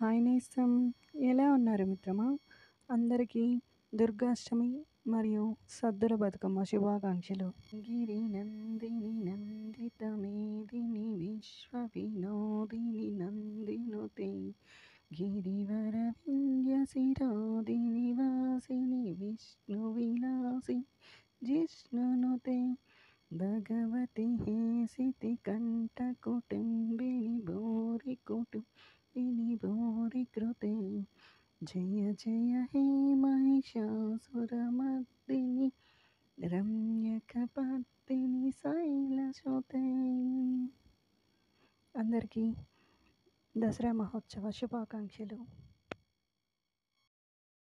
hi నేస్తం ఎలా ఉన్నారు మిత్రమా అందరికీ దుర్గాష్టమి మరియు సద్దుల బతుకమ్మ శుభాకాంక్షలు గిరి నందిని నందిత మేదిని విశ్వ వినోదిని నందినుతే గిరివర వింధ్య శిరోదిని వాసిని విష్ణు విలాసి జిష్ణునుతే భగవతి హేసితి కంఠ కుటుంబిని భూరి కుటుంబిని భూరి కృతే జయ జయ హే మహిషాసురమర్దిని రమ్యకపర్దిని శైలసుతే అందరికీ దసరా మహోత్సవ శుభాకాంక్షలు